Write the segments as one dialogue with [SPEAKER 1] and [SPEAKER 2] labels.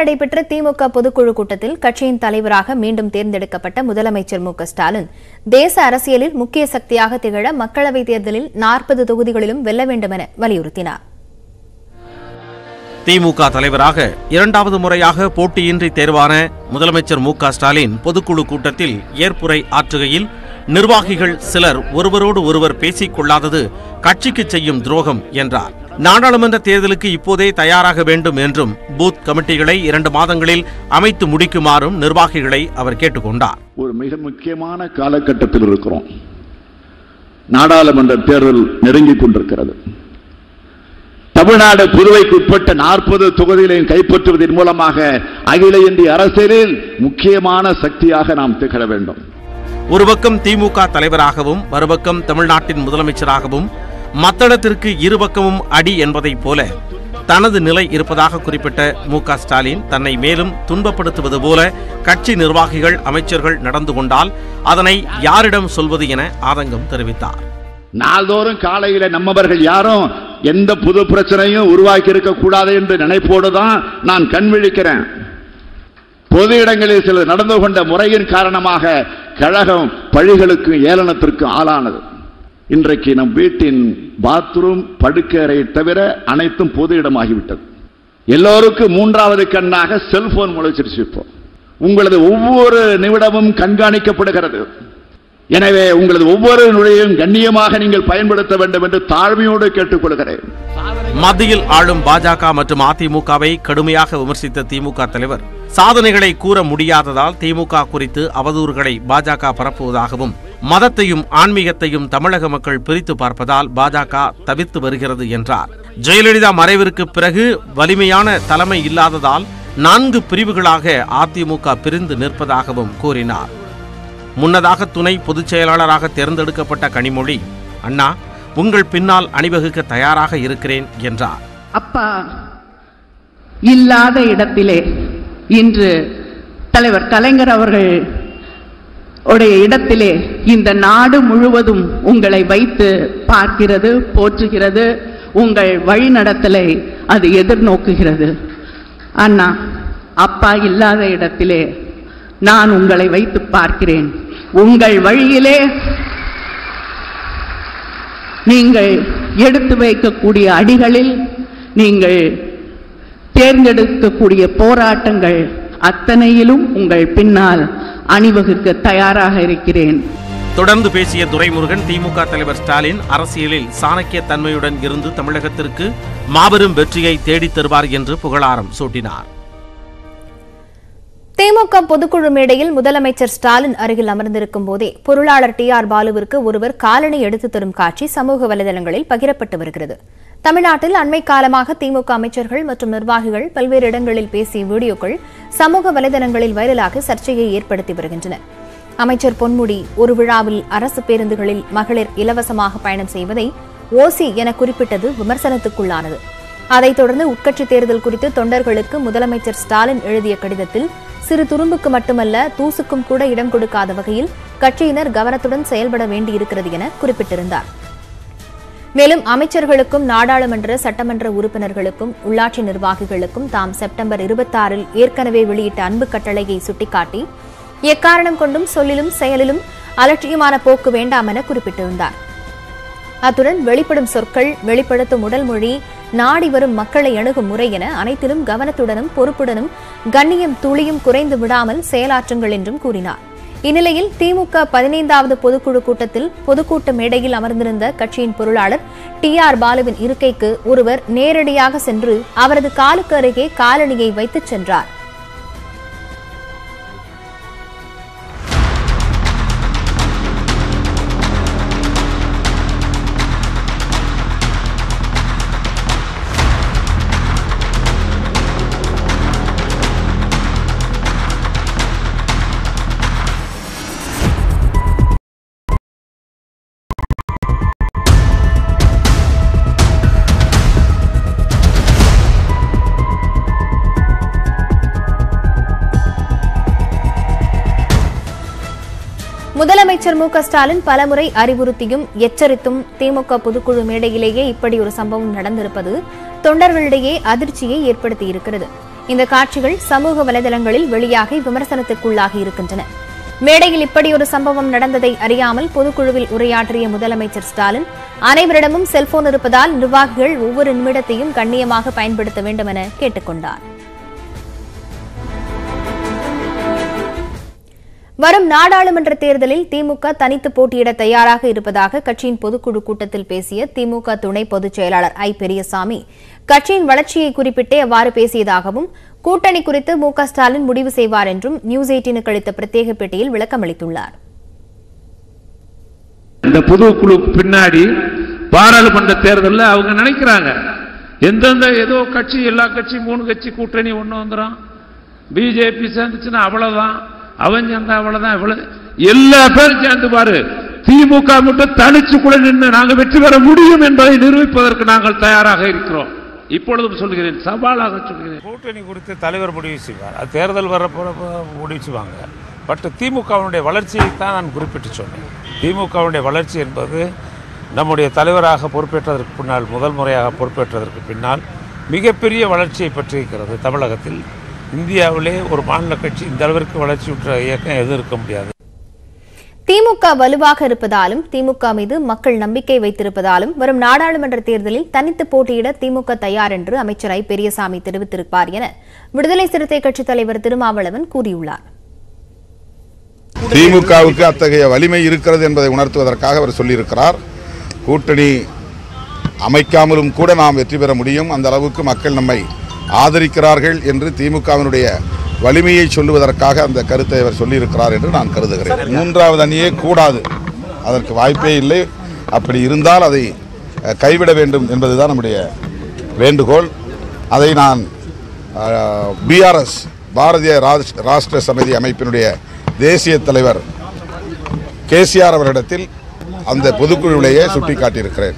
[SPEAKER 1] நடைபெற்ற திமுக பொதுக்குழு கூட்டத்தில் கட்சியின் தலைவராக மீண்டும் தேர்ந்தெடுக்கப்பட்ட முதலமைச்சர் மு க ஸ்டாலின் தேச அரசியலில் முக்கிய சக்தியாக திகழ மக்களவைத் தேர்தலில் நாற்பது தொகுதிகளிலும் வெல்ல வேண்டும் என வலியுறுத்தினார்
[SPEAKER 2] திமுக தலைவராக இரண்டாவது முறையாக போட்டியின்றி தேர்வான முதலமைச்சர் மு க ஸ்டாலின் பொதுக்குழு கூட்டத்தில் ஏற்புரை ஆற்றுகையில் நிர்வாகிகள் சிலர் ஒருவரோடு ஒருவர் பேசிக் கொள்ளாதது கட்சிக்கு செய்யும் துரோகம் என்றார் நாடாளுமன்ற தேர்தலுக்கு இப்போதே தயாராக வேண்டும் என்றும் பூத் கமிட்டிகளை இரண்டு மாதங்களில் அமைத்து முடிக்குமாறும் நிர்வாகிகளை அவர் கேட்டுக்கொண்டார்
[SPEAKER 3] ஒரு மிக முக்கியமான காலகட்டத்தில் இருக்கிறோம் நாடாளுமன்ற தேர்தல் நெருங்கிக் கொண்டிருக்கிறது தமிழ்நாடு புதுவைக்கு உட்பட்ட நாற்பது தொகுதிகளையும் கைப்பற்றுவதன் மூலமாக அகில இந்திய அரசியலில் முக்கியமான சக்தியாக நாம் திகழ வேண்டும்
[SPEAKER 2] ஒரு பக்கம் திமுக தலைவராகவும் மறுபக்கம் தமிழ்நாட்டின் முதலமைச்சராகவும் மத்தளத்திற்கு இருபக்கமும் அடி என்பதைப் போல தனது நிலை இருப்பதாக குறிப்பிட்ட மு க ஸ்டாலின் தன்னை மேலும் துன்பப்படுத்துவது போல கட்சி நிர்வாகிகள் அமைச்சர்கள் நடந்து கொண்டால் அதனை யாரிடம் சொல்வது என ஆதங்கம் தெரிவித்தார்
[SPEAKER 3] நாள்தோறும் காலையில நம்மவர்கள் யாரும் எந்த புது பிரச்சனையும் உருவாக்கி இருக்க கூடாது என்று நினைப்போடு தான் நான் கண் விழிக்கிறேன் பொது இடங்களில் சிலர் நடந்து கொண்ட முறையின் காரணமாக கழகம் பழிகளுக்கும் ஏளனத்திற்கும் ஆளானது இன்றைக்கு நம் வீட்டின் பாத்ரூம் படுக்கறை தவிர அனைத்தும் பொது இடமாகிவிட்டது எல்லோருக்கும் மூன்றாவது கண்ணாக செல்போன் முளைச்சிருச்சு இப்போ உங்களது ஒவ்வொரு நிமிடமும் கண்காணிக்கப்படுகிறது எனவே உங்களது ஒவ்வொரு நுழையும் கண்ணியமாக நீங்கள் பயன்படுத்த வேண்டும் என்று தாழ்மையோடு கேட்டுக்கொள்கிறேன்
[SPEAKER 2] மத்தியில் ஆளும் பாஜக மற்றும் அதிமுகவை கடுமையாக விமர்சித்த திமுக தலைவர் சாதனைகளை கூற முடியாததால் திமுக குறித்து அவதூறுகளை பாஜக பரப்புவதாகவும் மதத்தையும் ஆன்மீகத்தையும் தமிழக மக்கள் பிரித்து பார்ப்பதால் பாஜக தவிர்த்து வருகிறது என்றார் ஜெயலலிதா மறைவிற்கு பிறகு வலிமையான தலைமை இல்லாததால் நான்கு பிரிவுகளாக அதிமுக பிரிந்து நிற்பதாகவும் கூறினார் முன்னதாக துணை பொதுச் செயலாளராக தேர்ந்தெடுக்கப்பட்ட கனிமொழி அண்ணா உங்கள் பின்னால் அணிவகுக்க தயாராக இருக்கிறேன் என்றார்
[SPEAKER 4] அப்பா இல்லாத இடத்திலே இன்று தலைவர் கலைஞர் அவர்கள் உடைய இடத்திலே இந்த நாடு முழுவதும் உங்களை வைத்து பார்க்கிறது போற்றுகிறது உங்கள் வழிநடத்தலை அது எதிர்நோக்குகிறது அண்ணா அப்பா இல்லாத இடத்திலே நான் உங்களை வைத்து பார்க்கிறேன் உங்கள் வழியிலே நீங்கள் எடுத்து வைக்கக்கூடிய அடிகளில் நீங்கள் தேர்ந்தெடுக்கக்கூடிய போராட்டங்கள் அத்தனையிலும் உங்கள் பின்னால் அணிவகுக்க தயாராக இருக்கிறேன்
[SPEAKER 2] தொடர்ந்து பேசிய துரைமுருகன் திமுக தலைவர் ஸ்டாலின் அரசியலில் சாணக்கிய தன்மையுடன் இருந்து தமிழகத்திற்கு மாபெரும் வெற்றியை தேடித் தருவார் என்று புகழாரம் சூட்டினார்
[SPEAKER 1] திமுக பொதுக்குழு மேடையில் முதலமைச்சர் ஸ்டாலின் அருகில் அமர்ந்திருக்கும் போதே பொருளாளர் டி ஆர் பாலுவிற்கு ஒருவர் காலணி எடுத்துத் தரும் காட்சி சமூக வலைதளங்களில் பகிரப்பட்டு வருகிறது தமிழ்நாட்டில் அண்மை காலமாக திமுக அமைச்சர்கள் மற்றும் நிர்வாகிகள் பல்வேறு இடங்களில் பேசிய வீடியோக்கள் சமூக வலைதளங்களில் வைரலாக சர்ச்சையை ஏற்படுத்தி வருகின்றன அமைச்சர் பொன்முடி ஒரு விழாவில் அரசு பேருந்துகளில் மகளிர் இலவசமாக பயணம் செய்வதை ஓசி என குறிப்பிட்டது விமர்சனத்துக்குள்ளானது அதைத் தொடர்ந்து உட்கட்சி தேர்தல் குறித்து தொண்டர்களுக்கு முதலமைச்சர் ஸ்டாலின் எழுதிய கடிதத்தில் சிறு துரும்புக்கு மட்டுமல்ல தூசுக்கும் கூட இடம் கொடுக்காத வகையில் கட்சியினர் கவனத்துடன் செயல்பட வேண்டியிருக்கிறது என குறிப்பிட்டிருந்தார் மேலும் அமைச்சர்களுக்கும் நாடாளுமன்ற சட்டமன்ற உறுப்பினர்களுக்கும் உள்ளாட்சி நிர்வாகிகளுக்கும் தாம் செப்டம்பர் இருபத்தாறில் ஏற்கனவே வெளியிட்ட அன்பு கட்டளையை சுட்டிக்காட்டி எக்காரணம் கொண்டும் சொல்லிலும் செயலிலும் அலட்சியமான போக்கு வேண்டாம் என குறிப்பிட்டிருந்தார் அத்துடன் வெளிப்படும் சொற்கள் வெளிப்படுத்தும் உடல் மொழி நாடி வரும் மக்களை அணுகும் முறை என அனைத்திலும் கவனத்துடனும் பொறுப்புடனும் கண்ணியம் துளியும் குறைந்து விடாமல் செயலாற்றுங்கள் என்றும் கூறினார் இந்நிலையில் திமுக பதினைந்தாவது பொதுக்குழு கூட்டத்தில் பொதுக்கூட்ட மேடையில் அமர்ந்திருந்த கட்சியின் பொருளாளர் டி ஆர் பாலுவின் இருக்கைக்கு ஒருவர் நேரடியாக சென்று அவரது காலுக்கு அருகே காலணியை வைத்துச் சென்றார் முதலமைச்சர் மு க ஸ்டாலின் பலமுறை அறிவுறுத்தியும் எச்சரித்தும் திமுக பொதுக்குழு மேடையிலேயே இப்படி ஒரு சம்பவம் நடந்திருப்பது தொண்டர்களிடையே அதிர்ச்சியை ஏற்படுத்தியிருக்கிறது இந்த காட்சிகள் சமூக வலைதளங்களில் வெளியாகி விமர்சனத்திற்குள்ளாகி இருக்கின்றன மேடையில் இப்படி ஒரு சம்பவம் நடந்ததை அறியாமல் பொதுக்குழுவில் உரையாற்றிய முதலமைச்சர் ஸ்டாலின் அனைவரிடமும் செல்போன் இருப்பதால் நிர்வாகிகள் ஒவ்வொரு நிமிடத்தையும் கண்ணியமாக பயன்படுத்த வேண்டும் என கேட்டுக் கொண்டார் வரும் நாடாளுமன்ற தேர்தலில் திமுக தனித்து போட்டியிட தயாராக இருப்பதாக கட்சியின் பொதுக்குழு கூட்டத்தில் பேசிய திமுக துணை பொதுச் செயலாளர் ஐ பெரியசாமி கட்சியின் வளர்ச்சியை குறிப்பிட்டே அவ்வாறு பேசியதாகவும் கூட்டணி குறித்து மு க ஸ்டாலின் முடிவு செய்வார் என்றும் நியூஸ் எயிட்டீனுக்கு அளித்த பிரத்யேக பேட்டியில் விளக்கமளித்துள்ளார்
[SPEAKER 5] இந்த பொதுக்குழு பின்னாடி பாராளுமன்ற தேர்தலில் அவங்க நினைக்கிறாங்க எந்தெந்த ஏதோ கட்சி எல்லா கட்சி மூணு கட்சி கூட்டணி ஒன்று வந்துடும் பிஜேபி சேர்ந்துச்சுன்னா அவ்வளவுதான் அவன் சேர்ந்தா அவ்வளவுதான் இவ்வளவு எல்லா பேரும் சேர்ந்து பாரு திமுக மட்டும் தனிச்சு கூட நின்று நாங்கள் வெற்றி பெற முடியும் என்பதை நிரூபிப்பதற்கு நாங்கள் தயாராக இருக்கிறோம் இப்பொழுதும் சொல்கிறேன் சவாலாக சொல்கிறேன்
[SPEAKER 6] கூட்டணி குறித்து தலைவர் முடிவு செய்வார் அது தேர்தல் வரப்போ முடிவு செய்வாங்க பட் திமுகவினுடைய வளர்ச்சியை தான் நான் குறிப்பிட்டு சொன்னேன் திமுகவினுடைய வளர்ச்சி என்பது நம்முடைய தலைவராக பொறுப்பேற்றதற்கு பின்னால் முதல் முறையாக பொறுப்பேற்றதற்கு பின்னால் மிகப்பெரிய வளர்ச்சியை பெற்றிருக்கிறது தமிழகத்தில் இந்தியாவிலே ஒரு மாநில கட்சி இந்த அளவிற்கு வளர்ச்சி உற்ற இயக்கம் எதுவும் இருக்க முடியாது
[SPEAKER 1] திமுக வலுவாக இருப்பதாலும் திமுக மீது மக்கள் நம்பிக்கை வைத்திருப்பதாலும் வரும் நாடாளுமன்ற தேர்தலில் தனித்து போட்டியிட திமுக தயார் என்று அமைச்சர் ஐ பெரியசாமி தெரிவித்திருப்பார் என விடுதலை சிறுத்தை கட்சித் தலைவர் திருமாவளவன் கூறியுள்ளார்
[SPEAKER 7] திமுகவுக்கு அத்தகைய வலிமை இருக்கிறது என்பதை உணர்த்துவதற்காக அவர் சொல்லியிருக்கிறார் கூட்டணி அமைக்காமலும் கூட நாம் வெற்றி பெற முடியும் அந்த அளவுக்கு மக்கள் நம்மை ஆதரிக்கிறார்கள் என்று திமுகவினுடைய வலிமையை சொல்லுவதற்காக அந்த கருத்தை அவர் சொல்லியிருக்கிறார் என்று நான் கருதுகிறேன் மூன்றாவது அணியே கூடாது அதற்கு வாய்ப்பே இல்லை அப்படி இருந்தால் அதை அஹ், கைவிட வேண்டும் என்பதுதான் நம்முடைய வேண்டுகோள் அதை நான் பிஆர்எஸ் பாரதிய ராஷ்- ராஷ்டிர சமிதி அமைப்பினுடைய தேசிய தலைவர் கேசிஆர் அவரிடத்தில் அந்த பொதுக்குழுவிலேயே சுட்டிக்காட்டியிருக்கிறேன்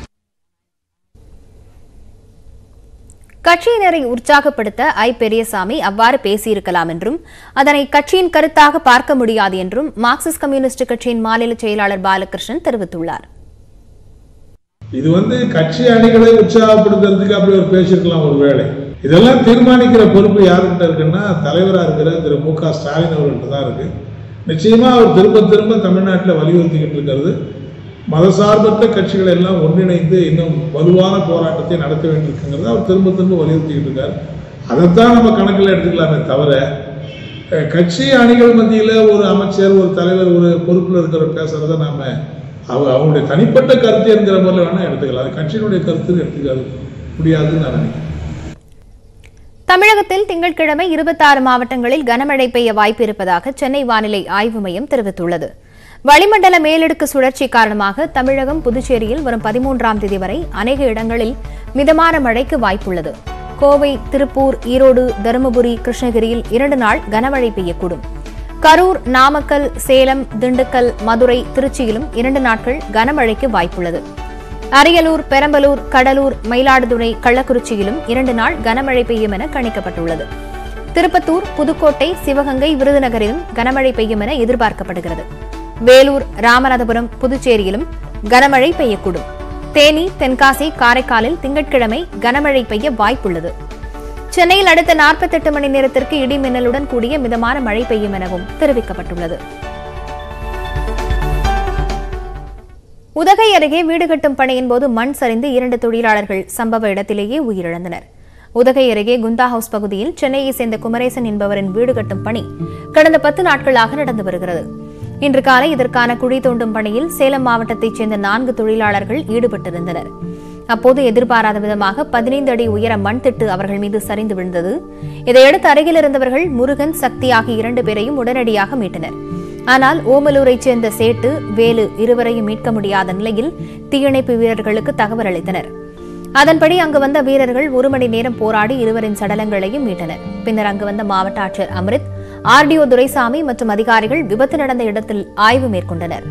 [SPEAKER 1] கட்சியினரை உற்சாகப்படுத்த ஐ பெரியசாமி அவ்வாறு பேசியிருக்கலாம் என்றும் அதனை கட்சியின் கருத்தாக பார்க்க முடியாது என்றும் மார்க்சிஸ்ட் கம்யூனிஸ்ட் கட்சியின் மாநில செயலாளர் பாலகிருஷ்ணன் தெரிவித்துள்ளார்
[SPEAKER 8] இது வந்து கட்சி அணிகளை உற்சாகப்படுத்துறதுக்கு அப்படி ஒரு பேசியிருக்கலாம் ஒரு வேளை இதெல்லாம் தீர்மானிக்கிற பொறுப்பு யாருக்கிட்ட இருக்குன்னா தலைவராக இருக்கிற திரு மு க ஸ்டாலின் அவர்கள்ட்ட தான் இருக்கு நிச்சயமா அவர் திரும்ப திரும்ப தமிழ்நாட்டில் வலியுறுத்திக்கிட்டு இருக்கிறது மதசார்பற்ற கட்சிகள் எல்லாம் ஒன்றிணைந்து இன்னும் வலுவான போராட்டத்தை நடத்த வேண்டியிருக்குங்கிறத அவர் திரும்ப திரும்ப வலியுறுத்திக்கிட்டு இருக்கார் அதைத்தான் நம்ம கணக்கில் எடுத்துக்கலாமே தவிர அஹ், கட்சி அணிகள் மத்தியில் ஒரு அமைச்சர் ஒரு தலைவர் ஒரு பொறுப்பில் இருக்கிற பேசுறத நாம அவ அவங்களுடைய தனிப்பட்ட கருத்து என்கிற முறையில் வேணா எடுத்துக்கலாம் அது கட்சியினுடைய கருத்துன்னு எடுத்துக்காது முடியாதுன்னு நான் நினைக்கிறேன்
[SPEAKER 1] தமிழகத்தில் திங்கட்கிழமை இருபத்தாறு மாவட்டங்களில் கனமழை பெய்ய வாய்ப்பு இருப்பதாக சென்னை வானிலை ஆய்வு மையம் தெரிவித்துள்ளது வளிமண்டல மேலடுக்கு சுழற்சி காரணமாக தமிழகம் புதுச்சேரியில் வரும் பதிமூன்றாம் தேதி வரை அநேக இடங்களில் மிதமான மழைக்கு வாய்ப்புள்ளது கோவை திருப்பூர் ஈரோடு தருமபுரி கிருஷ்ணகிரியில் இரண்டு நாள் கனமழை பெய்யக்கூடும் கரூர் நாமக்கல் சேலம் திண்டுக்கல் மதுரை திருச்சியிலும் இரண்டு நாட்கள் கனமழைக்கு வாய்ப்புள்ளது அரியலூர் பெரம்பலூர் கடலூர் மயிலாடுதுறை கள்ளக்குறிச்சியிலும் இரண்டு நாள் கனமழை பெய்யும் என கணிக்கப்பட்டுள்ளது திருப்பத்தூர் புதுக்கோட்டை சிவகங்கை விருதுநகரிலும் கனமழை பெய்யும் என எதிர்பார்க்கப்படுகிறது வேலூர் ராமநாதபுரம் புதுச்சேரியிலும் கனமழை பெய்யக்கூடும் தேனி தென்காசி காரைக்காலில் திங்கட்கிழமை கனமழை பெய்ய வாய்ப்புள்ளது சென்னையில் அடுத்த 48 மணி நேரத்திற்கு இடி மின்னலுடன் கூடிய மிதமான மழை பெய்யும் எனவும் தெரிவிக்கப்பட்டுள்ளது உதகை அருகே வீடு கட்டும் பணியின் போது மண் சரிந்து இரண்டு தொழிலாளர்கள் சம்பவ இடத்திலேயே உயிரிழந்தனர் உதகை அருகே குந்தா ஹவுஸ் பகுதியில் சென்னையை சேர்ந்த குமரேசன் என்பவரின் வீடு கட்டும் பணி கடந்த பத்து நாட்களாக நடந்து வருகிறது இன்று காலை இதற்கான குழி தோண்டும் பணியில் சேலம் மாவட்டத்தைச் சேர்ந்த நான்கு தொழிலாளர்கள் ஈடுபட்டிருந்தனர் அப்போது எதிர்பாராத விதமாக பதினைந்து அடி உயர மண் திட்டு அவர்கள் மீது சரிந்து விழுந்தது இதையடுத்து அருகில் இருந்தவர்கள் முருகன் சக்தி ஆகிய இரண்டு பேரையும் உடனடியாக மீட்டனர் ஆனால் ஓமலூரைச் சேர்ந்த சேட்டு வேலு இருவரையும் மீட்க முடியாத நிலையில் தீயணைப்பு வீரர்களுக்கு தகவல் அளித்தனர் அதன்படி அங்கு வந்த வீரர்கள் ஒரு மணி நேரம் போராடி இருவரின் சடலங்களையும் மீட்டனர் பின்னர் அங்கு வந்த மாவட்ட ஆட்சியர் அமிர்த் ஆர்டிஓ துரைசாமி மற்றும் அதிகாரிகள் விபத்து நடந்த இடத்தில் ஆய்வு மேற்கொண்டனர்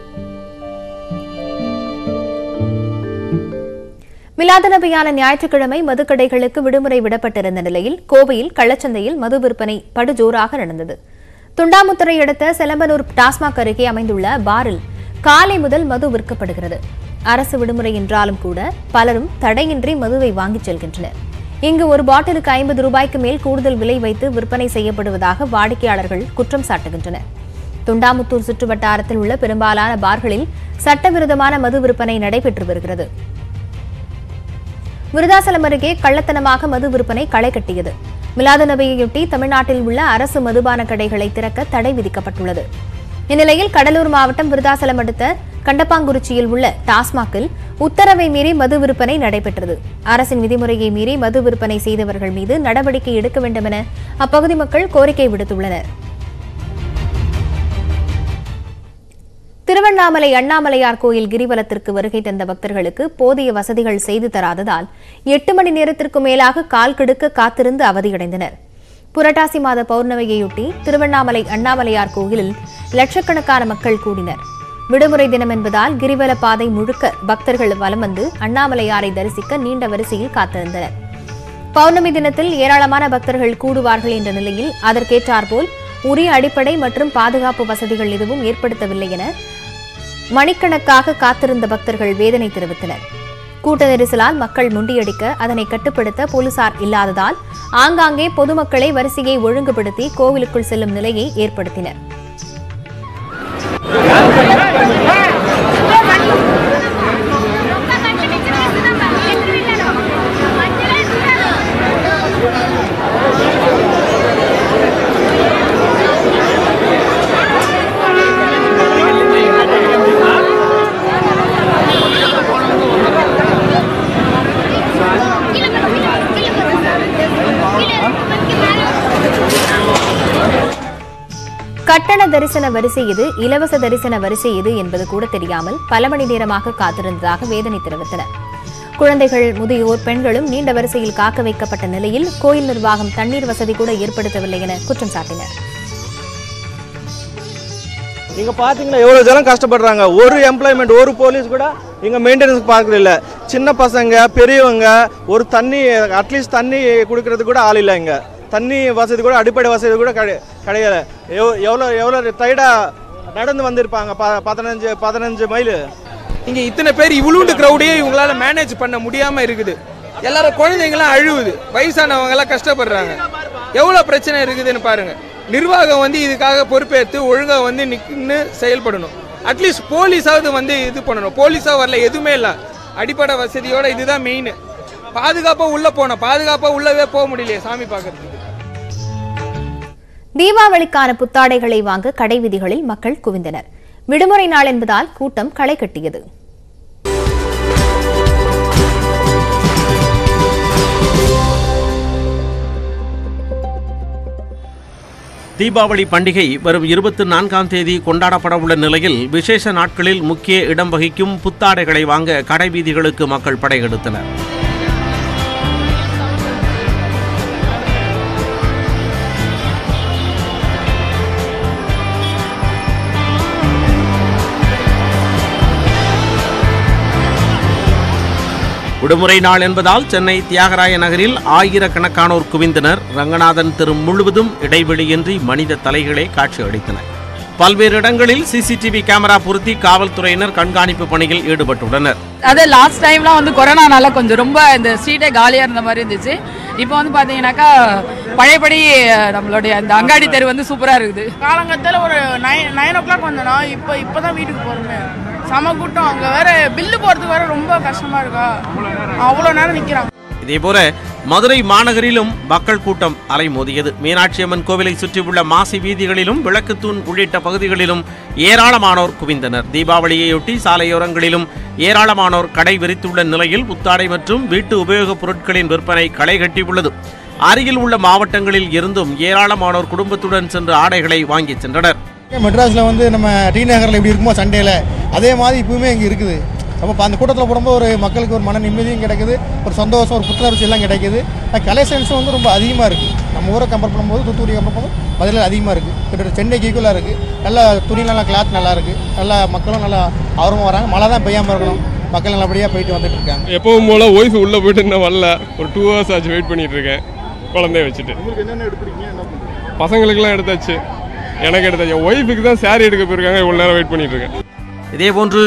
[SPEAKER 1] மிலாது நபியான ஞாயிற்றுக்கிழமை மதுக்கடைகளுக்கு விடுமுறை விடப்பட்டிருந்த நிலையில் கோவையில் கள்ளச்சந்தையில் மது விற்பனை படுஜோராக நடந்தது துண்டாமுத்துறை அடுத்த செலம்பனூர் டாஸ்மாக் அருகே அமைந்துள்ள பாரில் காலை முதல் மது விற்கப்படுகிறது அரசு விடுமுறை என்றாலும் கூட பலரும் தடையின்றி மதுவை வாங்கிச் செல்கின்றனர் இங்கு ஒரு பாட்டிலுக்கு ஐம்பது ரூபாய்க்கு மேல் கூடுதல் விலை வைத்து விற்பனை செய்யப்படுவதாக வாடிக்கையாளர்கள் குற்றம் சாட்டுகின்றனர் துண்டாமுத்தூர் சுற்றுவட்டாரத்தில் உள்ள பெரும்பாலான பார்களில் சட்டவிரோதமான மது விற்பனை நடைபெற்று வருகிறது விருதாசலம் அருகே கள்ளத்தனமாக மது விற்பனை களை கட்டியது மிலாது நபியையொட்டி தமிழ்நாட்டில் உள்ள அரசு மதுபான கடைகளை திறக்க தடை விதிக்கப்பட்டுள்ளது இந்நிலையில் கடலூர் மாவட்டம் விருதாசலம் அடுத்த கண்டப்பாங்குறிச்சியில் உள்ள டாஸ்மாகில் உத்தரவை மீறி மது விற்பனை நடைபெற்றது அரசின் விதிமுறையை மீறி மது விற்பனை செய்தவர்கள் மீது நடவடிக்கை எடுக்க வேண்டும் என அப்பகுதி மக்கள் கோரிக்கை விடுத்துள்ளனர் திருவண்ணாமலை அண்ணாமலையார் கோயில் கிரிவலத்திற்கு வருகை தந்த பக்தர்களுக்கு போதிய வசதிகள் செய்து தராததால் எட்டு மணி நேரத்திற்கு மேலாக கால் கெடுக்க காத்திருந்து அவதியடைந்தனர் புரட்டாசி மாத பௌர்ணமியையொட்டி திருவண்ணாமலை அண்ணாமலையார் கோயிலில் லட்சக்கணக்கான மக்கள் கூடினர் விடுமுறை தினம் என்பதால் கிரிவல பாதை முழுக்க பக்தர்கள் வலம் வந்து அண்ணாமலையாரை தரிசிக்க நீண்ட வரிசையில் காத்திருந்தனர் பௌர்ணமி தினத்தில் ஏராளமான பக்தர்கள் கூடுவார்கள் என்ற நிலையில் அதற்கேற்றாற்போல் உரிய அடிப்படை மற்றும் பாதுகாப்பு வசதிகள் எதுவும் ஏற்படுத்தவில்லை என மணிக்கணக்காக காத்திருந்த பக்தர்கள் வேதனை தெரிவித்தனர் கூட்ட நெரிசலால் மக்கள் முண்டியடிக்க அதனை கட்டுப்படுத்த போலீசார் இல்லாததால் ஆங்காங்கே பொதுமக்களை வரிசையை ஒழுங்குபடுத்தி கோவிலுக்குள் செல்லும் நிலையை ஏற்படுத்தினர் கட்டண தரிசன வரிசை எது இலவச தரிசன வரிசை எது என்பது கூட தெரியாமல் பல மணி நேரமாக காத்திருந்ததாக வேதனை தெரிவித்தனர் குழந்தைகள் முதியோர் பெண்களும் நீண்ட வரிசையில் காக்க வைக்கப்பட்ட நிலையில் கோயில் நிர்வாகம் தண்ணீர் வசதி கூட ஏற்படுத்தவில்லை என குற்றம் சாட்டினர்
[SPEAKER 9] இங்கே பார்த்தீங்கன்னா எவ்வளோ ஜனம் கஷ்டப்படுறாங்க ஒரு எம்ப்ளாய்மெண்ட் ஒரு போலீஸ் கூட இங்கே மெயின்டெனன்ஸ் பார்க்கறது இல்லை சின்ன பசங்க பெரியவங்க ஒரு தண்ணி அட்லீஸ்ட் தண்ணி கொடுக்கறது கூட ஆள் இல்லை இங்கே தண்ணி வசதி கூட அடிப்படை வசதி கூட கிடை கிடையாது எவ் எவ்வளோ எவ்வளோ டயர்டாக நடந்து வந்திருப்பாங்க ப பதினஞ்சு பதினஞ்சு மைல்
[SPEAKER 10] இங்க இத்தனை பேர் இவ்வளோண்டு க்ரௌடையே இவங்களால மேனேஜ் பண்ண முடியாம இருக்குது எல்லாரும் குழந்தைங்களாம் அழுவுது வயசானவங்க எல்லாம் கஷ்டப்படுறாங்க எவ்வளவு பிரச்சனை இருக்குதுன்னு பாருங்க நிர்வாகம் வந்து இதுக்காக பொறுப்பேற்று ஒழுங்கா வந்து நின்று செயல்படணும் அட்லீஸ்ட் போலீஸாவது வந்து இது பண்ணணும் போலீஸா வரல எதுவுமே இல்லை அடிப்படை வசதியோட இதுதான் மெயின் பாதுகாப்பா உள்ள போனோம் பாதுகாப்பா உள்ளவே போக முடியலையே சாமி பார்க்கறதுக்கு
[SPEAKER 1] தீபாவளிக்கான புத்தாடைகளை வாங்க கடை வீதிகளில் மக்கள் குவிந்தனர் விடுமுறை நாள் என்பதால் கூட்டம் களை கட்டியது
[SPEAKER 2] தீபாவளி பண்டிகை வரும் இருபத்தி நான்காம் தேதி கொண்டாடப்பட உள்ள நிலையில் விசேஷ நாட்களில் முக்கிய இடம் வகிக்கும் புத்தாடைகளை வாங்க கடைவீதிகளுக்கு மக்கள் படையெடுத்தனர் விடுமுறை நாள் என்பதால் சென்னை தியாகராய நகரில் ஆயிரக்கணக்கானோர் குவிந்தனர் ரங்கநாதன் தெரு முழுவதும் இடைவெளியின்றி மனித தலைகளே காட்சி அளித்தன பல்வேறு இடங்களில் சிசிடிவி கேமரா பொருத்தி காவல்துறையினர் கண்காணிப்பு பணியில் ஈடுபட்டுள்ளனர்
[SPEAKER 11] அது லாஸ்ட் டைம்லாம் வந்து கொரோனானால கொஞ்சம் ரொம்ப இந்த ஸ்ட்ரீட்டே காலியாக இருந்த மாதிரி இருந்துச்சு இப்போ வந்து பார்த்தீங்கன்னாக்கா பழையபடி அஹ், நம்மளுடைய அந்த அங்காடி தெரு வந்து சூப்பராக இருக்குது
[SPEAKER 12] காலங்கத்தில் ஒரு நைன் நைன் ஓ கிளாக் வந்தோன்னா இப்போ இப்போ தான் வீட்டுக்கு போகிறோமே செம கூட்டம் அங்கே வேற பில்லு போகிறதுக்கு வேற ரொம்ப கஷ்டமாக இருக்கா அவ்வளோ நேரம் நிற்கிறாங்க
[SPEAKER 2] இதேபோல மதுரை மாநகரிலும் மக்கள் கூட்டம் அலைமோதியது மீனாட்சி அம்மன் கோவிலை சுற்றியுள்ள மாசி வீதிகளிலும் விளக்குத்தூண் உள்ளிட்ட பகுதிகளிலும் ஏராளமானோர் குவிந்தனர் தீபாவளியையொட்டி சாலையோரங்களிலும் ஏராளமானோர் கடை விரித்துள்ள நிலையில் புத்தாடை மற்றும் வீட்டு உபயோகப் பொருட்களின் விற்பனை களை கட்டியுள்ளது அருகில் உள்ள மாவட்டங்களில் இருந்தும் ஏராளமானோர் குடும்பத்துடன் சென்று ஆடைகளை வாங்கிச் சென்றனர்
[SPEAKER 13] மெட்ராஸில் வந்து நம்ம டி நகரில் எப்படி இருக்குமோ சண்டேல அதே மாதிரி இப்பவுமே இங்கே இருக்குது அப்போ அந்த கூட்டத்தில் போடும்போது ஒரு மக்களுக்கு ஒரு மன நிம்மதியும் கிடைக்குது ஒரு சந்தோஷம் ஒரு புத்துணர்ச்சி எல்லாம் கிடைக்குது கலெக்ஷன்ஸும் வந்து ரொம்ப அதிகமாக இருக்குது நம்ம ஊரை கம்பேர் பண்ணும்போது தூத்துக்குடி கம்பேர் பண்ணும்போது மதுரையில் அதிகமாக இருக்குது கிட்டத்தட்ட சென்னைக்கு ஈக்குவலாக இருக்குது நல்லா துணி நல்லா கிளாத் நல்லா இருக்குது நல்லா மக்களும் நல்லா ஆர்வமாக வராங்க மழை தான் பெய்யாமல் இருக்கணும் மக்கள் நல்லபடியாக போயிட்டு வந்துட்டு இருக்காங்க
[SPEAKER 14] எப்பவும் போல ஒய்ஃப் உள்ள போயிட்டு இன்னும் வரல ஒரு டூ ஹவர்ஸ் ஆச்சு வெயிட் பண்ணிட்டு இருக்கேன் குழந்தைய வச்சுட்டு பசங்களுக்கெல்லாம் எடுத்தாச்சு எனக்கு எடுத்தாச்சு ஒய்ஃபுக்கு தான் saree எடுக்க போயிருக்காங்க இவ்வளோ நேரம் வெயிட் பண்ணிட்டு இருக்கேன்
[SPEAKER 2] இதேபோன்று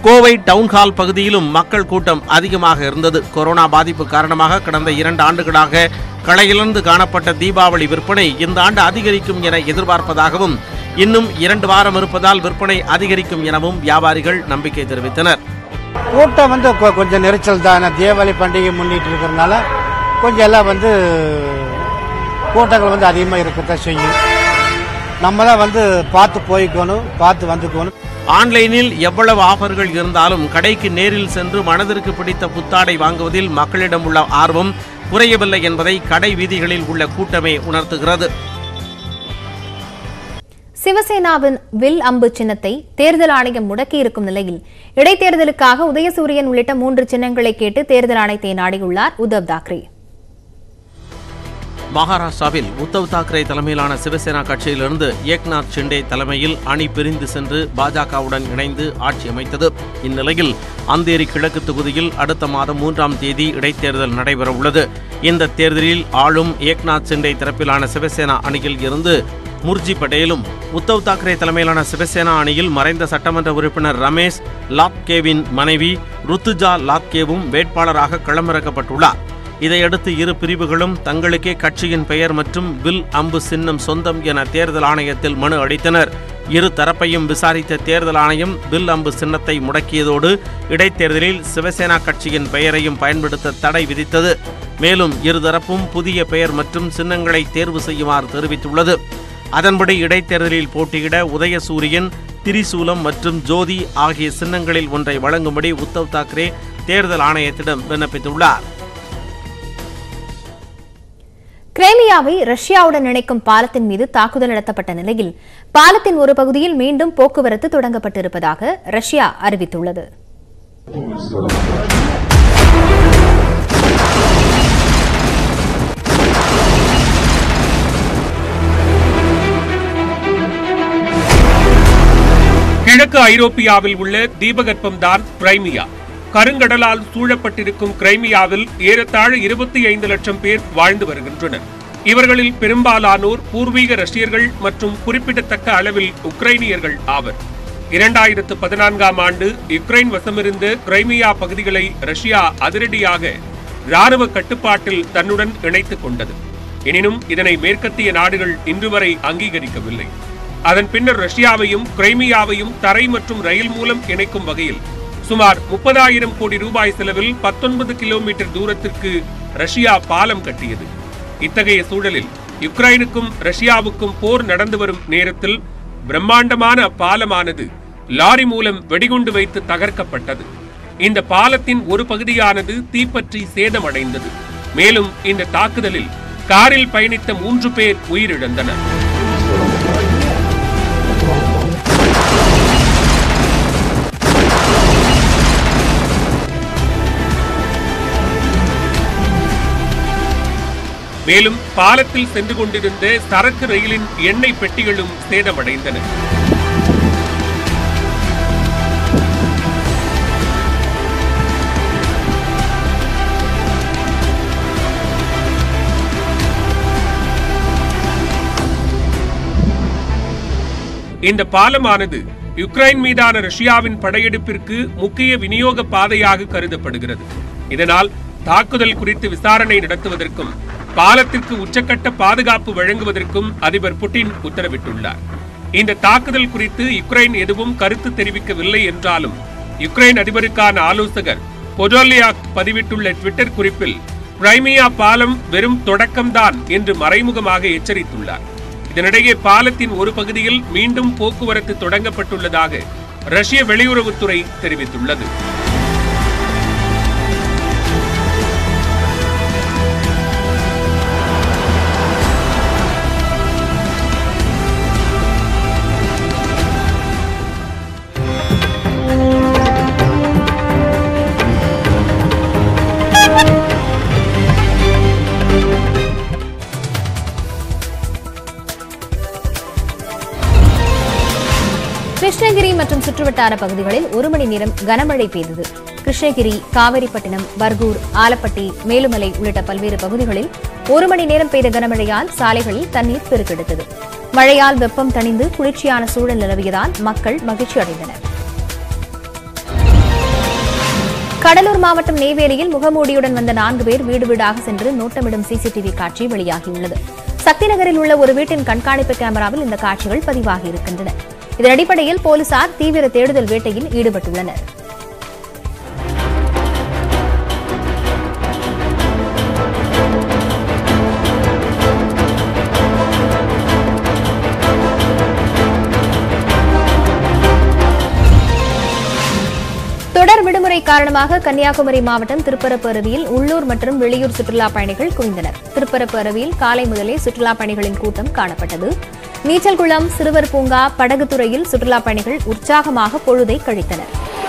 [SPEAKER 2] கோவை டவுன்ஹால் பகுதியிலும் மக்கள் கூட்டம் அதிகமாக இருந்தது கொரோனா பாதிப்பு காரணமாக கடந்த இரண்டு ஆண்டுகளாக களையிழந்து காணப்பட்ட தீபாவளி விற்பனை இந்த ஆண்டு அதிகரிக்கும் என எதிர்பார்ப்பதாகவும் இன்னும் இரண்டு வாரம் இருப்பதால் விற்பனை அதிகரிக்கும் எனவும் வியாபாரிகள் நம்பிக்கை தெரிவித்தனர்
[SPEAKER 15] கூட்டம் வந்து கொ- கொஞ்சம் நெரிச்சல் தான் தீபாவளி பண்டிகை முன்னிட்டு இருக்கிறதுனால கொஞ்சம் எல்லாம் வந்து கூட்டங்கள் வந்து அதிகமாக இருக்கத்தான் செய்யும் நம்ம தான் வந்து பார்த்து போய்க்கணும் பார்த்து வந்துக்கணும்
[SPEAKER 2] ஆன்லைனில் எவ்வளவு ஆஃபர்கள் இருந்தாலும் கடைக்கு நேரில் சென்று மனதிற்கு பிடித்த புத்தாடை வாங்குவதில் மக்களிடம் உள்ள ஆர்வம் குறையவில்லை என்பதை கடை வீதிகளில் உள்ள கூட்டமே உணர்த்துகிறது
[SPEAKER 1] சிவசேனாவின் வில் அம்பு சின்னத்தை தேர்தல் ஆணையம் முடக்கியிருக்கும் நிலையில் இடைத்தேர்தலுக்காக உதயசூரியன் உள்ளிட்ட மூன்று சின்னங்களை கேட்டு தேர்தல் ஆணையத்தை நாடியுள்ளார் உத்தவ் தாக்கரே
[SPEAKER 2] மகாராஷ்டிராவில் உத்தவ் தாக்கரே தலைமையிலான சிவசேனா கட்சியிலிருந்து ஏக்நாத் ஷிண்டே தலைமையில் அணி பிரிந்து சென்று பாஜகவுடன் இணைந்து ஆட்சி அமைத்தது இந்நிலையில் அந்தேரி கிழக்கு தொகுதியில் அடுத்த மாதம் மூன்றாம் தேதி இடைத்தேர்தல் நடைபெறவுள்ளது இந்த தேர்தலில் ஆளும் ஏக்நாத் ஷிண்டே தரப்பிலான சிவசேனா அணியில் இருந்து முர்ஜி பட்டேலும் உத்தவ் தாக்கரே தலைமையிலான சிவசேனா அணியில் மறைந்த சட்டமன்ற உறுப்பினர் ரமேஷ் லாத்கேவின் மனைவி ருத்துஜா லாத்கேவும் வேட்பாளராக களமிறக்கப்பட்டுள்ளார் இதையடுத்து இரு பிரிவுகளும் தங்களுக்கே கட்சியின் பெயர் மற்றும் வில் அம்பு சின்னம் சொந்தம் என தேர்தல் ஆணையத்தில் மனு அளித்தனர் இரு தரப்பையும் விசாரித்த தேர்தல் ஆணையம் வில் அம்பு சின்னத்தை முடக்கியதோடு இடைத்தேர்தலில் சிவசேனா கட்சியின் பெயரையும் பயன்படுத்த தடை விதித்தது மேலும் இருதரப்பும் புதிய பெயர் மற்றும் சின்னங்களை தேர்வு செய்யுமாறு தெரிவித்துள்ளது அதன்படி இடைத்தேர்தலில் போட்டியிட உதயசூரியன் திரிசூலம் மற்றும் ஜோதி ஆகிய சின்னங்களில் ஒன்றை வழங்கும்படி உத்தவ் தாக்கரே தேர்தல் ஆணையத்திடம் விண்ணப்பித்துள்ளார்
[SPEAKER 1] கிரைமியாவை ரஷ்யாவுடன் இணைக்கும் பாலத்தின் மீது தாக்குதல் நடத்தப்பட்ட நிலையில் பாலத்தின் ஒரு பகுதியில் மீண்டும் போக்குவரத்து தொடங்கப்பட்டிருப்பதாக ரஷ்யா அறிவித்துள்ளது
[SPEAKER 16] கிழக்கு ஐரோப்பியாவில் உள்ள தீபகற்பம்தான் கிரைமியா கருங்கடலால் சூழப்பட்டிருக்கும் கிரைமியாவில் ஏறத்தாழ இருபத்தி ஐந்து லட்சம் பேர் வாழ்ந்து வருகின்றனர் இவர்களில் பெரும்பாலானோர் பூர்வீக ரஷ்யர்கள் மற்றும் குறிப்பிடத்தக்க அளவில் உக்ரைனியர்கள் ஆவர் இரண்டாயிரத்து பதினான்காம் ஆண்டு யுக்ரைன் வசமிருந்த கிரைமியா பகுதிகளை ரஷ்யா அதிரடியாக ராணுவ கட்டுப்பாட்டில் தன்னுடன் இணைத்துக் கொண்டது எனினும் இதனை மேற்கத்திய நாடுகள் இன்று வரை அங்கீகரிக்கவில்லை அதன் பின்னர் ரஷ்யாவையும் கிரைமியாவையும் தரை மற்றும் ரயில் மூலம் இணைக்கும் வகையில் சுமார் முப்பதாயிரம் கோடி ரூபாய் செலவில் பத்தொன்பது கிலோமீட்டர் தூரத்திற்கு ரஷ்யா பாலம் கட்டியது இத்தகைய சூழலில் யுக்ரைனுக்கும் ரஷ்யாவுக்கும் போர் நடந்து வரும் நேரத்தில் பிரம்மாண்டமான பாலமானது லாரி மூலம் வெடிகுண்டு வைத்து தகர்க்கப்பட்டது இந்த பாலத்தின் ஒரு பகுதியானது தீப்பற்றி சேதமடைந்தது மேலும் இந்த தாக்குதலில் காரில் பயணித்த மூன்று பேர் உயிரிழந்தனர் மேலும் பாலத்தில் சென்று கொண்டிருந்த சரக்கு ரயிலின் எண்ணெய் பெட்டிகளும் சேதமடைந்தன இந்த பாலமானது யுக்ரைன் மீதான ரஷ்யாவின் படையெடுப்பிற்கு முக்கிய விநியோக பாதையாக கருதப்படுகிறது இதனால் தாக்குதல் குறித்து விசாரணை நடத்துவதற்கும் பாலத்திற்கு உச்சக்கட்ட பாதுகாப்பு வழங்குவதற்கும் அதிபர் புட்டின் உத்தரவிட்டுள்ளார் இந்த தாக்குதல் குறித்து யுக்ரைன் எதுவும் கருத்து தெரிவிக்கவில்லை என்றாலும் யுக்ரைன் அதிபருக்கான ஆலோசகர் பொடோலியாக் பதிவிட்டுள்ள ட்விட்டர் குறிப்பில் கிரைமியா பாலம் வெறும் தொடக்கம்தான் என்று மறைமுகமாக எச்சரித்துள்ளார் இதனிடையே பாலத்தின் ஒரு பகுதியில் மீண்டும் போக்குவரத்து தொடங்கப்பட்டுள்ளதாக ரஷ்ய வெளியுறவுத்துறை தெரிவித்துள்ளது
[SPEAKER 1] கிருஷ்ணகிரி மற்றும் சுற்றுவட்டார பகுதிகளில் ஒரு மணி நேரம் கனமழை பெய்தது கிருஷ்ணகிரி காவிரிப்பட்டினம் பர்கூர் ஆலப்பட்டி மேலுமலை உள்ளிட்ட பல்வேறு பகுதிகளில் ஒரு மணி நேரம் பெய்த கனமழையால் சாலைகளில் தண்ணீர் பெருக்கெடுத்தது மழையால் வெப்பம் தணிந்து குளிர்ச்சியான சூழல் நிலவியதால் மக்கள் மகிழ்ச்சி அடைந்தனர் கடலூர் மாவட்டம் நெய்வேலியில் முகமூடியுடன் வந்த நான்கு பேர் வீடு வீடாக சென்று நோட்டமிடும் சிசிடிவி காட்சி வெளியாகியுள்ளது சக்தி நகரில் உள்ள ஒரு வீட்டின் கண்காணிப்பு கேமராவில் இந்த காட்சிகள் பதிவாகி இருக்கின்றன இதன் அடிப்படையில் போலீசார் தீவிர தேடுதல் வேட்டையில் ஈடுபட்டுள்ளனர் தொடர் விடுமுறை காரணமாக கன்னியாகுமரி மாவட்டம் திருப்பரப்பு அருவியில் உள்ளூர் மற்றும் வெளியூர் சுற்றுலா பயணிகள் குவிந்தனர் திருப்பரப்பு அருவியில் காலை முதலே சுற்றுலா பயணிகளின் கூட்டம் காணப்பட்டது நீச்சல் குளம் சிறுவர் பூங்கா படகுத்துறையில் சுற்றுலா பயணிகள் உற்சாகமாக பொழுதை கழித்தனர்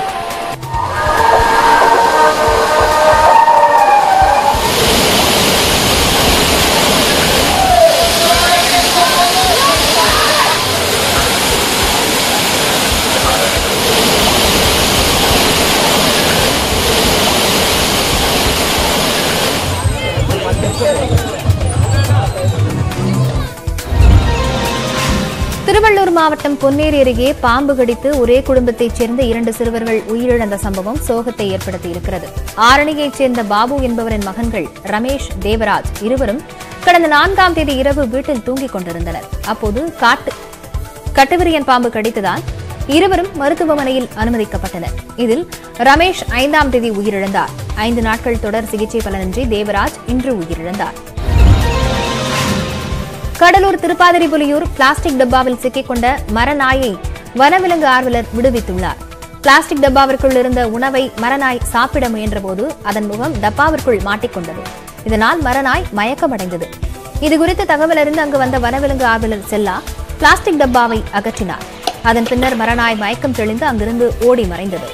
[SPEAKER 1] திருவள்ளூர் மாவட்டம் பொன்னேரி அருகே பாம்பு கடித்து ஒரே குடும்பத்தைச் சேர்ந்த இரண்டு சிறுவர்கள் உயிரிழந்த சம்பவம் சோகத்தை ஏற்படுத்தியிருக்கிறது ஆரணியைச் சேர்ந்த பாபு என்பவரின் மகன்கள் ரமேஷ் தேவராஜ் இருவரும் கடந்த நான்காம் தேதி இரவு வீட்டில் தூங்கிக் கொண்டிருந்தனர் அப்போது காட்டு கட்டுவிரியன் பாம்பு கடித்ததால் இருவரும் மருத்துவமனையில் அனுமதிக்கப்பட்டனர் இதில் ரமேஷ் ஐந்தாம் தேதி உயிரிழந்தார் ஐந்து நாட்கள் தொடர் சிகிச்சை பலனின்றி தேவராஜ் இன்று உயிரிழந்தார் கடலூர் திருப்பாதிரிபுலியூர் பிளாஸ்டிக் டப்பாவில் சிக்கிக்கொண்ட மரநாயை வனவிலங்கு ஆர்வலர் விடுவித்துள்ளார் பிளாஸ்டிக் டப்பாவிற்குள் இருந்த உணவை மரநாய் சாப்பிட முயன்றபோது அதன் முகம் டப்பாவிற்குள் மாட்டிக்கொண்டது இதனால் மரநாய் மயக்கமடைந்தது இதுகுறித்து தகவல் அறிந்து அங்கு வந்த வனவிலங்கு ஆர்வலர் செல்லா பிளாஸ்டிக் டப்பாவை அகற்றினார் அதன் பின்னர் மரநாய் மயக்கம் தெளிந்து அங்கிருந்து ஓடி மறைந்தது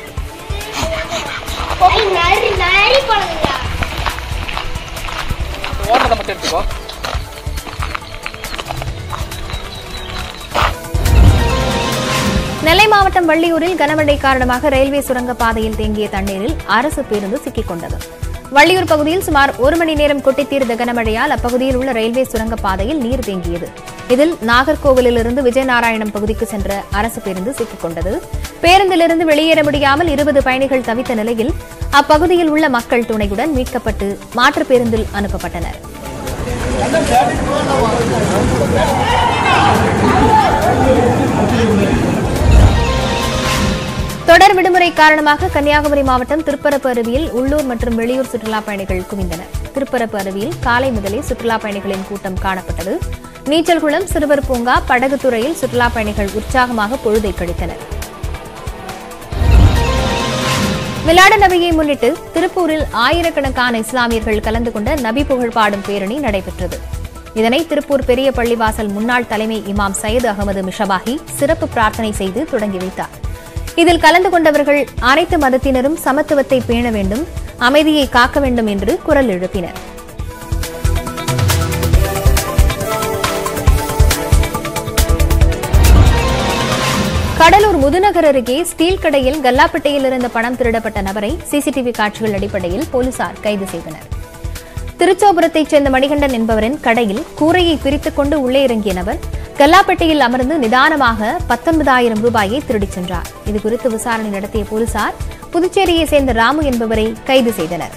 [SPEAKER 10] ஓடுறதை மட்டும் எடுத்துக்கோ
[SPEAKER 1] நெல்லை மாவட்டம் வள்ளியூரில் கனமழை காரணமாக ரயில்வே சுரங்க பாதையில் தேங்கிய தண்ணீரில் அரசு பேருந்து சிக்கிக் கொண்டது வள்ளியூர் பகுதியில் சுமார் ஒரு மணி நேரம் கொட்டித் தீர்ந்த கனமழையால் அப்பகுதியில் உள்ள ரயில்வே சுரங்க பாதையில் நீர் தேங்கியது இதில் நாகர்கோவிலிருந்து விஜயநாராயணம் பகுதிக்கு சென்ற அரசு பேருந்து சிக்கிக் கொண்டது பேருந்திலிருந்து வெளியேற முடியாமல் இருபது பயணிகள் தவித்த நிலையில் அப்பகுதியில் உள்ள மக்கள் துணையுடன் மீட்கப்பட்டு மாற்றுப் பேருந்தில் அனுப்பப்பட்டனர் தொடர் விடுமுறை காரணமாக கன்னியாகுமரி மாவட்டம் திருப்பரப்பு அருவியில் உள்ளூர் மற்றும் வெளியூர் சுற்றுலா பயணிகள் குவிந்தனர் திருப்பரப்பு அருவியில் காலை முதலே சுற்றுலா பயணிகளின் கூட்டம் காணப்பட்டது நீச்சல் குளம் சிறுவர் பூங்கா படகுத்துறையில் சுற்றுலா பயணிகள் உற்சாகமாக பொழுதை கழித்தனர் மிலாட நபியை முன்னிட்டு திருப்பூரில் ஆயிரக்கணக்கான இஸ்லாமியர்கள் கலந்து கொண்ட நபி புகழ் பாடும் பேரணி நடைபெற்றது இதனை திருப்பூர் பெரிய பள்ளிவாசல் முன்னாள் தலைமை இமாம் சையது அகமது மிஷபாஹி சிறப்பு பிரார்த்தனை செய்து தொடங்கி வைத்தார் இதில் கலந்து கொண்டவர்கள் அனைத்து மதத்தினரும் சமத்துவத்தை பேண வேண்டும் அமைதியை காக்க வேண்டும் என்று குரல் எழுப்பினர் கடலூர் முதுநகர் அருகே ஸ்டீல் கடையில் கல்லாப்பட்டையில் இருந்த பணம் திருடப்பட்ட நபரை சிசிடிவி காட்சிகள் அடிப்படையில் போலீசார் கைது செய்தனர் திருச்சோபுரத்தைச் சேர்ந்த மணிகண்டன் என்பவரின் கடையில் கூரையை பிரித்துக் கொண்டு உள்ளே இறங்கிய நபர் கல்லாப்பட்டியில் அமர்ந்து நிதானமாக பத்தொன்பதாயிரம் ரூபாயை திருடிச் சென்றார் இதுகுறித்து விசாரணை நடத்திய போலீசார் புதுச்சேரியை சேர்ந்த ராமு என்பவரை கைது செய்தனர்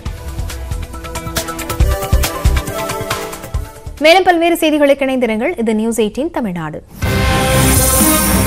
[SPEAKER 1] மேலும் பல்வேறு செய்திகளுக்கு இணைந்திருங்கள் இது நியூஸ் எயிட்டீன் தமிழ்நாடு